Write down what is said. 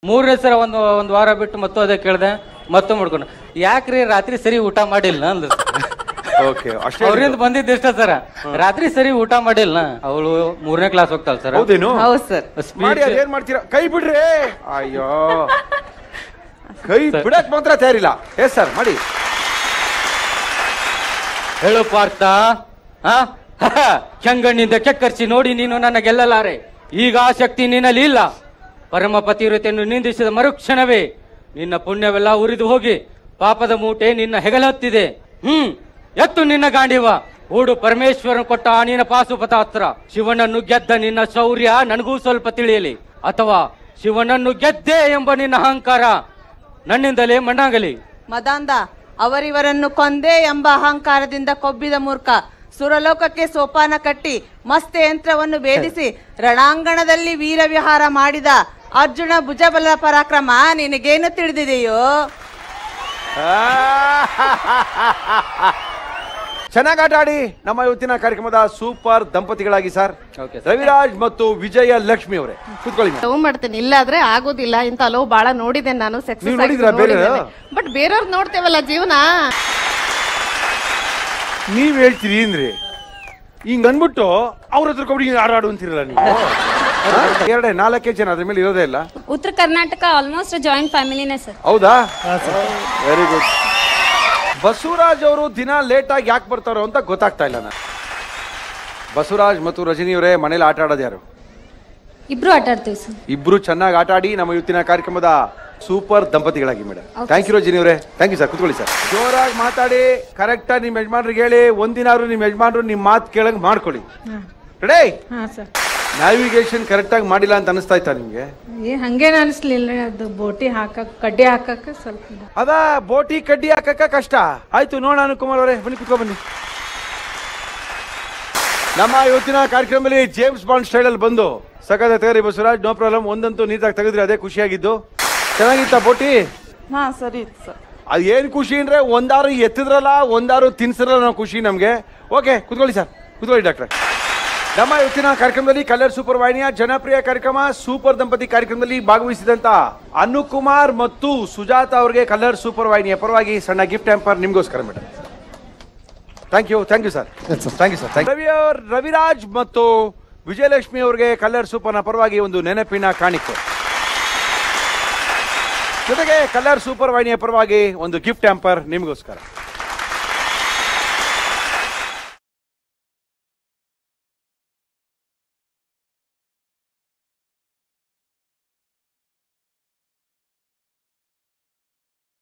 ಮೂರನೇ ಸಲ ಒಂದು ಒಂದು ವಾರ ಬಿಟ್ಟು ಮತ್ತು ಅದೇ ಕೇಳಿದೆ ಮತ್ತೆ ಮಾಡ್ಕೊಂಡು ಯಾಕ್ರಿ ರಾತ್ರಿ ಸರಿ ಊಟ ಮಾಡಿಲ್ಲ ಅಂದ್ರು ಓಕೆ ಅಷ್ಟೇ ಅವರಿಂದ ಬಂದಿದ್ದು ಇಷ್ಟ ಸರ್ ರಾತ್ರಿ ಸರಿ ಊಟ ಮಾಡಿಲ್ಲ ಅವಳು ಮೂರನೇ ಕ್ಲಾಸ್ ಹೋಗ್ತಾಳ ಸರ್ ಹೌದೇನು ಹೌದು ಸರ್ ಮಾಡಿ ಅದೇನ್ ಮಾಡ್ತೀರಾ ಕೈ ಬಿಡ್ರಿ ಅಯ್ಯೋ ಕೈ ಬಿಡಕ್ ಮಾತ್ರ ತಯಾರಿಲ್ಲ ಎಸ್ ಸರ್ ಮಾಡಿ ಹೇಳು ಪಾರ್ಥ ಆ? ಕೆಂಗಣ್ಣಿಂದ ಕೆಕ್ಕರ್ಸಿ ನೋಡಿ ನೀನು ನನ್ನ ಗೆಲ್ಲಲಾರೆ ಈಗ ಆ ಶಕ್ತಿ ನಿನ್ನಲ್ಲಿ ಇಲ್ಲ ಪರಮ ಪತಿವ್ರತೆಯನ್ನು ನಿಂದಿಸಿದ ಮರುಕ್ಷಣವೇ ನಿನ್ನ ಪುಣ್ಯವೆಲ್ಲ ಉರಿದು ಹೋಗಿ ಪಾಪದ ಮೂಟೆ ನಿನ್ನ ಹೆಗಲತ್ತಿದೆ ಹ್ಮ್ ಎತ್ತು ನಿನ್ನ ಗಾಂಡಿವ ಹೂಡು ಪರಮೇಶ್ವರನ್ ಕೊಟ್ಟ ಆ ನಿನ್ನ ಪಾಸುಪತಾಸ್ತ್ರ ಶಿವನನ್ನು ಗೆದ್ದ ನಿನ್ನ ಶೌರ್ಯ ನನಗೂ ಸ್ವಲ್ಪ ತಿಳಿಯಲಿ ಅಥವಾ ಶಿವನನ್ನು ಗೆದ್ದೆ ಎಂಬ ನಿನ್ನ ಅಹಂಕಾರ ನನ್ನಿಂದಲೇ ಮಣ್ಣಾಗಲಿ ಮದಾಂಧ ಅವರಿವರನ್ನು ಕೊಂದೆ ಎಂಬ ಅಹಂಕಾರದಿಂದ ಕೊಬ್ಬಿದ ಮೂರ್ಖ ಸುರಲೋಕಕ್ಕೆ ಸೋಪಾನ ಕಟ್ಟಿ ಮಸ್ತ ಯಂತ್ರವನ್ನು ಭೇದಿಸಿ ರಣಾಂಗಣದಲ್ಲಿ ವೀರವಿಹಾರ ಮಾಡಿದ ಅರ್ಜುನ ಭುಜಬಲ ಪರಾಕ್ರಮ ನಿನಗೇನು ತಿಳಿದಿದೆಯೋ ಚೆನ್ನಾಗಿ ಆಟ ಆಡಿ ನಮ್ಮ ಇವತ್ತಿನ ಕಾರ್ಯಕ್ರಮದ ಸೂಪರ್ ದಂಪತಿಗಳಾಗಿ ಸರ್ Okay, ರವಿರಾಜ್ ಮತ್ತು ವಿಜಯ ಲಕ್ಷ್ಮಿ ಅವರೇ ಕೂತ್ಕೊಳ್ಳಿ madam. ಲವ್ ಮಾಡ್ತೇನೆ ಇಲ್ಲಾದ್ರೆ ಆಗೋದಿಲ್ಲ ಇಂತ ಲವ್ ಬಾಳ ನೋಡಿದೆ ನಾನು ನೀವ್ ನೋಡಿದ್ರಾ ಬೇರೆ? ಬಟ್ ಬೇರೆಯವ್ರು ನೋಡ್ತೇವಲ್ಲ ಜೀವನ ನೀವ್ ಹೇಳ್ತೀರಿ ಅಂದ್ರೆ ಹಿಂಗ್ ಅನ್ಬಿಟ್ಟು ಅವ್ರ ಹತ್ರ ಕಬಡ್ಡಿ ಆಡಾಡು ಅಂತಿರಲ್ಲ ನೀವು ಹಾ? ಎರಡೇ ನಾಲ್ಕೇ ಜನ ಅದ್ರ ಮೇಲೆ ಇರೋದೇ ಇಲ್ಲ ಉತ್ತರ ಕರ್ನಾಟಕ ಆಲ್ಮೋಸ್ಟ್ ಜಾಯಿಂಟ್ ಫ್ಯಾಮಿಲಿನೇ ಸರ್ ಹೌದಾ ವೆರಿ ಗುಡ್ ಬಸವರಾಜ್ ಅವರು ದಿನ ಲೇಟ್ ಆಗಿ ಯಾಕೆ ಬರ್ತಾರೋ ಅಂತ ಗೊತ್ತಾಗ್ತಾ ಇಲ್ಲ ನಾನು ಬಸವರಾಜ್ ಮತ್ತು ರಜನಿ ಅವರೇ ಮನೇಲಿ ಆಟ ಆಡೋದು ಯಾರು ಇಬ್ರು ಆಟ ಆಡ್ತೀವಿ ಸರ್ ಇಬ್ರು ಚೆನ್ನಾಗಿ ಆಟ ಆಡಿ ನಮ್ಮ ಇವತ್ತಿನ ಕಾರ್ಯಕ್ರಮದ ಸೂಪರ್ ದಂಪತಿಗಳಾಗಿ ಮೇಡಮ್ ಥ್ಯಾಂಕ್ ಯು ರಜನಿ ಅವರೇ ಥ್ಯಾಂಕ್ ಯು ಸರ್ ಕುತ್ಕೊಳ್ಳಿ ಸರ್ ಜೋರಾಗಿ ಮಾತಾಡಿ ಕರೆಕ್ಟ್ ಆಗಿ ನಿಮ್ಮ ಯಜಮಾನ್ರಿಗೆ ಹೇಳಿ ಒಂದಿನಾರು ನಿಮ್ಮ ಯಜಮಾನ್ರು ನಿಮ್ಮ ಮಾತು ಕೇಳಂಗ್ ಮಾಡ್ಕೊಳ್ಳಿ ರೆಡಿ ಹಾ ಸರ್ ನ್ಯಾವಿಗೇಷನ್ ಕರೆಕ್ಟ್ ಆಗಿ ಮಾಡಿಲ್ಲ ಅಂತ ಅನಿಸ್ತಾ ಇತ್ತಾ ನಿಮ್ಗೆ ಏ ಹಂಗೇನು ಅನಿಸ್ಲಿಲ್ಲ ಅದು ಬೋಟಿ ಹಾಕಕ್ ಕಡ್ಡಿ ಹಾಕಕ್ ಸ್ವಲ್ಪ ಇದು. ಅದ ಬೋಟಿ ಕಡ್ಡಿ ಹಾಕಕ್ಕ ಕಷ್ಟ ಆಯ್ತು ನೋಡೋಣ ಅನುಕುಮಾರ್ ಅವರೇ ಬನ್ನಿ ಕುತ್ಕೊ ಬನ್ನಿ ನಮ್ಮ ಇವತ್ತಿನ ಕಾರ್ಯಕ್ರಮದಲ್ಲಿ ಜೇಮ್ಸ್ ಬಾಂಡ್ ಸ್ಟೈಲ್ ಅಲ್ಲಿ ಬಂದು ಸಕದ ತಗರಿ ಬಸವರಾಜ್ ನೋ ಪ್ರಾಬ್ಲಮ್ ಒಂದಂತೂ ನೀಟಾಗಿ ತೆಗೆದ್ರಿ ಅದೇ ಖುಷಿಯಾಗಿದ್ದು ಚೆನ್ನಾಗಿತ್ತ ಬೋಟಿ ಹಾ ಸರಿ ಸರ್ ಅದ್ ಏನ್ ಖುಷಿ ಅಂದ್ರೆ ಒಂದಾರು ಎತ್ತಿದ್ರಲ್ಲ ಒಂದಾರು ತಿನ್ಸಿದ್ರಲ್ಲ ನಾವು ಖುಷಿ ನಮ್ಗೆ ಓಕೆ ಕುತ್ಕೊಳ್ಳಿ ಸರ್ ಕುತ್ಕೊಳ್ಳಿ ಡಾಕ್ಟ್ರೆ ನಮ್ಮ ಇವತ್ತಿನ ಕಾರ್ಯಕ್ರಮದಲ್ಲಿ ಕಲರ್ ಸೂಪರ್ ವಾಹಿನಿಯ ಜನಪ್ರಿಯ ಕಾರ್ಯಕ್ರಮ ಸೂಪರ್ ದಂಪತಿ ಕಾರ್ಯಕ್ರಮದಲ್ಲಿ ಭಾಗವಹಿಸಿದಂತ ಅನುಕುಮಾರ್ ಮತ್ತು ಸುಜಾತ ಅವರಿಗೆ ಕಲರ್ ಸೂಪರ್ ವಾಹಿನಿಯ ಪರವಾಗಿ ಸಣ್ಣ ಗಿಫ್ಟ್ ಹ್ಯಾಂಪರ್ ನಿಮ್ಗೋಸ್ಕರ madam thank you thank you sir thank you sir Ravi ಅವ್ರ ರವಿರಾಜ್ ಮತ್ತು ವಿಜಯಲಕ್ಷ್ಮಿ ಅವರಿಗೆ ಕಲರ್ ಸೂಪರ್ನ ಪರವಾಗಿ ಒಂದು ನೆನಪಿನ ಕಾಣಿಕೆ ಜೊತೆಗೆ ಕಲರ್ ಸೂಪರ್ ವಾಹಿನಿಯ ಪರವಾಗಿ ಒಂದು ಗಿಫ್ಟ್ ಹ್ಯಾಂಪರ್ ನಿಮಗೋಸ್ಕರ